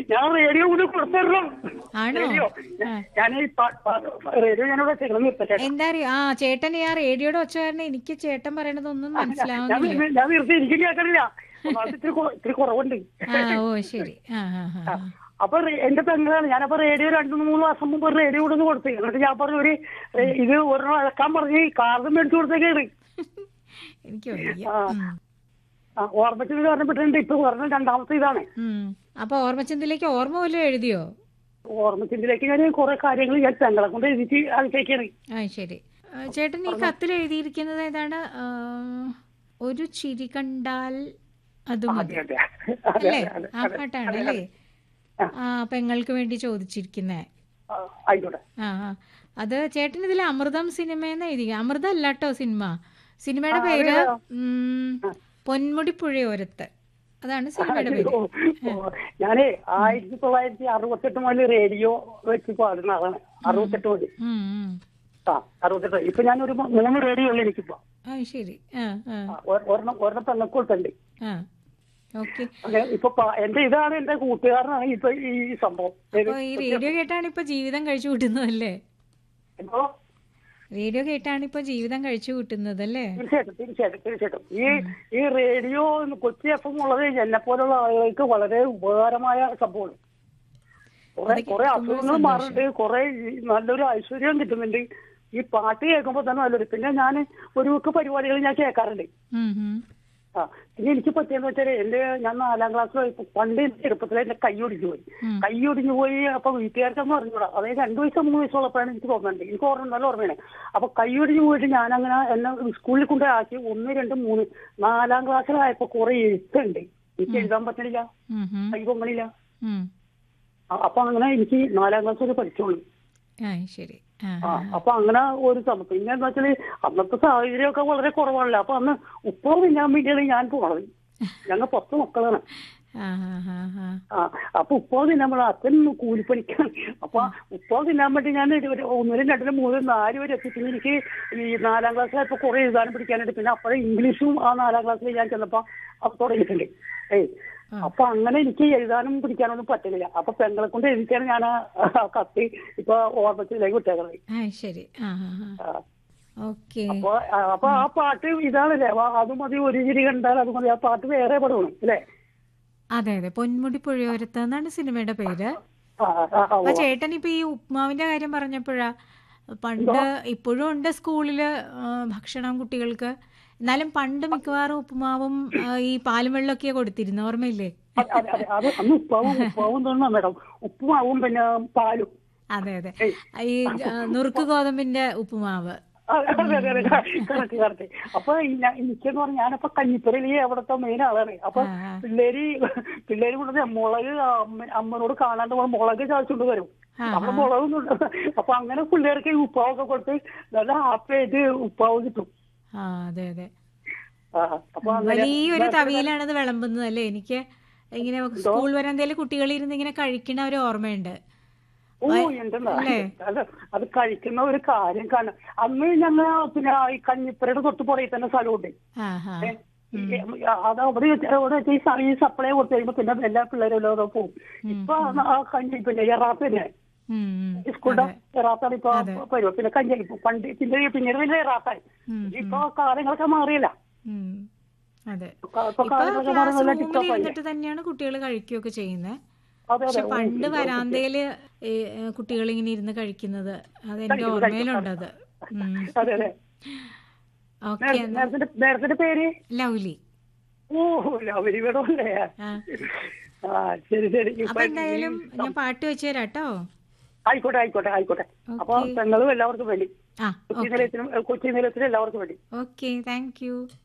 ഞാൻ റേഡിയോ കൂടി കൊടുത്തരണം ആണോ? റേഡിയോ ആ. ഞാൻ ഈ പ- പ- റേഡിയോ ഞാനിവിടെ ചെയ്യണം നിർത്തട്ടെ എന്താ അറിയോ ആ ചേട്ടൻ ആ റേഡിയോയുടെ ഒച്ച കാരണം എനിക്ക് ചേട്ടൻ പറയണതൊന്നും ഞാൻ മനസ്സിലാവുന്നില്ല ഞാൻ നിർത്തി എനിക്ക് കേൾക്കണില്ല ഒന്നാമത് ഇത്തിരി കൊ- ഇത്തിരി കുറവുണ്ട് ആ ഓ ശരി ആ ആ ആ, ആ അപ്പൊ റേ- എന്റെ പെങ്ങളാണ് ഞാനപ്പോ റേഡിയോ രണ്ടു മൂന്ന് മാസം മുമ്പ് ഒരു റേഡിയോ കൊടുത്ത് കൊടുത്തു എന്നിട്ട് ഞാൻ പറഞ്ഞു ഒരു ഏ, ഇത് ഒരെണ്ണം അഴക്കാൻ പറഞ്ഞ് കാർഡ് മേടിച്ചു കൊടുത്തേക്കാണ് എനിക്ക് വയ്യ ആ. ഉം. ആ ഓർമ്മത്തിൽ പറഞ്ഞപ്പെട്ടിട്ടുണ്ട് ഇപ്പൊ പറഞ്ഞ രണ്ടാമത്തെ ഇതാണ് ഉം. അപ്പൊ ഓർമ്മച്ചന്തിലേക്ക് ഓർമ്മ പോലും എഴുതിയോ ഓർമ്മച്ചിന്തിലേക്ക് ഞാൻ കുറെ കാര്യങ്ങൾ ഞാൻ പെങ്ങളെ കൊണ്ട് എഴുതിച്ച് അയച്ചേക്കാണ് ആ ശരി ആ, ചേട്ടൻ ഈ കത്തിൽ എഴുതിയിരിക്കുന്നത് ഏതാണ് ആ, ഒരു ചിരി കണ്ടാൽ അത് മതി അതെ അതെ അതെ അല്ലേ അതെ ആ പാട്ടാണ് അല്ലേ ആ പെങ്ങൾക്ക് വേണ്ടി ചോദിച്ചിരിക്കുന്നേ ആ, ആയിക്കോട്ടെ ആ ആ അത് ചേട്ടൻ ഇതിൽ അമൃതം സിനിമയെന്ന് എഴുതി അമൃതം അല്ല കേട്ടോ സിനിമ സിനിമയുടെ പേര് ഉം, പൊന്മുടി പുഴയോരത്ത് അതാണ് സിനിമയുടെ പേര് ഓ, ഓ, ഞാനേ ആയിരത്തി തൊള്ളായിരത്തി അറുപത്തെട്ട് മുതൽ റേഡിയോ വെച്ച് പാടുന്ന ആളാണ് അറുപത്തെട്ട് മുതൽ ഉം, ഉം. ആ അറുപത്തെട്ട് ഇപ്പൊ ഞാനൊരു മൂന്ന് റേഡിയോ ഉള്ളു എനിക്കിപ്പോ ആ ശരി ആ ആ ആ, ഒ- ഒരെണ്ണം ഒരെണ്ണം പെണ്ണക്കൊടുത്തുണ്ട് ആ ഓക്കെ അങ്ങനെ ഇപ്പൊ പ- എന്റെ ഇതാണ് എന്റെ കൂട്ടുകാരനാണ് ഇപ്പൊ ഈ സംഭവം ഏത്? അപ്പൊ ഈ റേഡിയോ കേട്ടാണ് ഇപ്പൊ ജീവിതം കഴിച്ചു കൂട്ടുന്നതല്ലേ എന്തോ റേഡിയോ കേട്ടാണ് ഇപ്പൊ ജീവിതം കഴിച്ചു കൂട്ടുന്നത് അല്ലേ തീർച്ചയായിട്ടും തീർച്ചയായിട്ടും തീർച്ചയായിട്ടും ഈ ഈ റേഡിയോ കൊച്ചി എഫ് എം ഉള്ളത് എന്നെ പോലുള്ള ആളുകൾക്ക് വളരെ ഉപകാരമായ സംഭവമാണ് കുറെ അതൊക്കെ കുറെ കേൾക്കുമ്പോൾ അസുഖങ്ങൾ മാറുന്നുണ്ട് കുറെ ഈ നല്ലൊരു ഐശ്വര്യം കിട്ടുന്നുണ്ട് ഈ പാട്ട് കേൾക്കുമ്പോൾ തന്നെ നല്ലൊരു പിന്നെ ഞാൻ ഒരു ഒക്കെ പരിപാടികൾ ഞാൻ കേൾക്കാറുണ്ട് ഉം, ഉം. ആ പിന്നെ എനിക്ക് പറ്റിയെന്ന് വെച്ചാൽ എന്റെ ഞാൻ നാലാം ക്ലാസ്സിൽ പണ്ട് എന്റെ ചെറുപ്പത്തിൽ എന്റെ കൈ ഒടിഞ്ഞു പോയി ഉം. കൈ ഒടിഞ്ഞു പോയി അപ്പൊ വീട്ടുകാർക്കൊന്നും അറിഞ്ഞൂടാ അതായത് രണ്ടു വയസ്സോ മൂന്ന് വയസ്സുള്ളപ്പോഴാണ് എനിക്ക് തോന്നുന്നുണ്ട് എനിക്ക് ഓർമ്മ നല്ല ഓർമ്മയാണ് അപ്പൊ കൈ ഒടിഞ്ഞു പോയിട്ട് ഞാൻ അങ്ങനെ എന്നെ സ്കൂളിൽ കൊണ്ട് ആക്കി ഒന്ന് രണ്ട് മൂന്ന് നാലാം ക്ലാസ്സിലായപ്പോ കുറെ എഴുത്തുണ്ട് എനിക്ക് എഴുതാൻ പറ്റണില്ല ഉം, ഉം. കൈ പൊങ്ങണില്ല ഉം. ആ, അപ്പൊ അങ്ങനെ എനിക്ക് നാലാം ക്ലാസ് വരെ പഠിച്ചോളൂ ആ ശരി ആ ആ അപ്പൊ അങ്ങനെ ഒരു സമയം പിന്നെ എന്താ വെച്ചാല് അന്നത്തെ സാഹചര്യമൊക്കെ വളരെ കുറവാണല്ലോ അപ്പൊ അന്ന് ഉപ്പോ തിന്നാൻ വേണ്ടിയാണ് ഞാൻ പോണത് ഞങ്ങൾ പത്ത് മക്കളാണ് ആ ആ ആ ആ ആ അപ്പൊ ഉപ്പോ തിന്നാൻ പോണ അച്ഛൻ കൂലിപ്പണിക്കാണ് അപ്പൊ ഉപ്പോ തിന്നാൻ വേണ്ടി ഞാൻ ഒരു- ഒരു ഒന്നിനും രണ്ടിനും മൂന്നിനും നാല് വരെ എത്തി പിന്നെ എനിക്ക് ഈ നാലാം ക്ലാസ്സിലായപ്പോ കുറെ എഴുതാനും പിടിക്കാനായിട്ട് പിന്നെ അപ്പോഴേ ഇംഗ്ലീഷും ആ നാലാം ക്ലാസ്സിൽ ഞാൻ ചെന്നപ്പോ അപ്പൊ തുടങ്ങിയിട്ടുണ്ട് ഏയ് അപ്പൊ അങ്ങനെ എനിക്ക് എഴുതാനും പിടിക്കാനൊന്നും പറ്റുന്നില്ല അപ്പൊ പെങ്ങളെ കൊണ്ട് എഴുതിച്ചാണ് ഞാൻ ആ കത്ത് ഇപ്പൊ ഓർമ്മത്തിലേക്ക് വിട്ടേക്കുന്നത് ആ ശരി ആ ആ ആ ആ. ഓക്കെ അപ്പൊ ആ, അപ്പൊ ആ പാട്ട് ഇതാണല്ലേ അപ്പൊ അത് മതി ഒരു ചിരി കണ്ടാൽ അത് മതി ആ പാട്ട് വേറെ പടമാണ് അല്ലേ അതെ അതെ പൊന്മുടി പുഴയോരത്ത് എന്നാണ് സിനിമയുടെ പേര് ആ, ആ, ആ, അപ്പൊ ഉവ്വ. ചേട്ടൻ ഇപ്പൊ ഈ ഉപ്മാവിന്റെ കാര്യം പറഞ്ഞപ്പോഴാ പണ്ട് ഇപ്പോഴും ഉണ്ട് സ്കൂളില് ആ, ഭക്ഷണം കുട്ടികൾക്ക് എന്നാലും പണ്ട് മിക്കവാറും ഉപ്പുമാവും ആ, ഈ പാലും വെള്ളമൊക്കെ കൊടുത്തിരുന്നു ഓർമ്മയില്ലേ അതെ, അതെ, അതെ. അത് അന്ന് ഉപ്പാവും ഉപ്പാവും തോന്നുന്നു മേഡം ഉപ്പുമാവും പിന്നെ പാലും അതെ അതെ ഈ ആ, നുറുക്ക് ഗോതമ്പിന്റെ ഉപ്പുമാവ് ആ, അതെ അതെ അതെ കറക്റ്റ് കറക്റ്റ് അപ്പൊ ഇന്ന- എനിക്കെന്ന് പറഞ്ഞാൽ ഞാനപ്പോ കഞ്ഞിപ്പുരയിൽ അവിടുത്തെ മെയിൻ ആളാണ് അപ്പൊ ആ, ആ. പിള്ളേര് പിള്ളേര് കൊണ്ടത് മുളക് അമ്മ- അമ്മനോട് കാണാണ്ട് പോയി മുളക് ചാച്ചോണ്ട് വരും ആ, അവിടെ മുളകൊന്നും ഉണ്ട്. അപ്പൊ അങ്ങനെ പിള്ളേർക്ക് ഈ ഉപ്പാവൊക്കെ കൊടുത്ത് നല്ല ഹാപ്പി ആയിട്ട് ഉപ്പാവ് കിട്ടും ആ അതെ അതെ ആ, അപ്പൊ അങ്ങനെ വലിയൊരു തവിയിലാണത് വിളമ്പുന്നത് അല്ലേ എനിക്ക് ഇങ്ങനെ സ്കൂൾ വരാന്തയില് കുട്ടികൾ ഇരുന്ന് ഇങ്ങനെ കഴിക്കണ ഒരു ഓർമ്മയുണ്ട് ഓ എന്തെന്നാ അല്ലേ? അത് അത് കഴിക്കുന്ന ഒരു കാര്യം കാണാം അന്ന് ഞങ്ങൾ പിന്നെ ഈ കഞ്ഞിപ്പുരയുടെ തൊട്ട് പുറകെ തന്നെ സ്ഥലമുണ്ട് ആ ഹാ ഈ, അത് അവിടെ വെച്ച് അവിടെ വെച്ച് ഈ സ- ഈ സപ്ലൈ കൊടുത്തു കഴിയുമ്പോ പിന്നെ എല്ലാ പിള്ളേരും എല്ലാം പോകും ഇപ്പൊ ആ കഞ്ഞി പിന്നെ എറാത്ത തന്നെ ഉം, ഉം. ഈ സ്കൂളിന്റെ എറാത്താണ് ഇപ്പൊ വരുമോ പിന്നെ കഞ്ഞി ഇപ്പൊ പണ്ട് പിന്നെ പിന്നീട് പിന്നെ എറാത്തായി ഉം, ഇപ്പൊ കാലങ്ങളൊക്കെ മാറിയല്ല ഉം. അതെ ഇപ്പൊ ഇപ്പൊ കാലങ്ങളൊക്കെ മാറി ക്ലാസ് നല്ല റൂമിൽ ടിക്ടോക്ക് ആയി ഇരുന്നിട്ട് തന്നെയാണ് കുട്ടികൾ കഴിക്കുകയൊക്കെ ചെയ്യുന്നത് അതെ പക്ഷെ അതെ പണ്ട് വരാന്തയില് കുട്ടികൾ ഇങ്ങനെ ഇരുന്ന് കഴിക്കുന്നത് അത് എന്റെ ഓർമ്മയിലുണ്ട് അത് അതെ അതെ ഓക്കെ നേരത്തിന്റെ നേരത്തിന്റെ പേര് ലൗലി ഓ ലവരി വേണമല്ലേ ആ ആ ശരി ശരി അപ്പൊ ഇപ്പൊ എന്തായാലും ഞാൻ പാട്ട് വെച്ചു തരാം കേട്ടോ ആയിക്കോട്ടെ ആയിക്കോട്ടെ ആയിക്കോട്ടെ അപ്പൊ പെങ്ങളും എല്ലാവർക്കും വേണ്ടി ആ കൊച്ചി നിലയത്തിനും കൊച്ചി നിലയത്തിനും എല്ലാവർക്കും വേണ്ടി ഓക്കെ താങ്ക് യു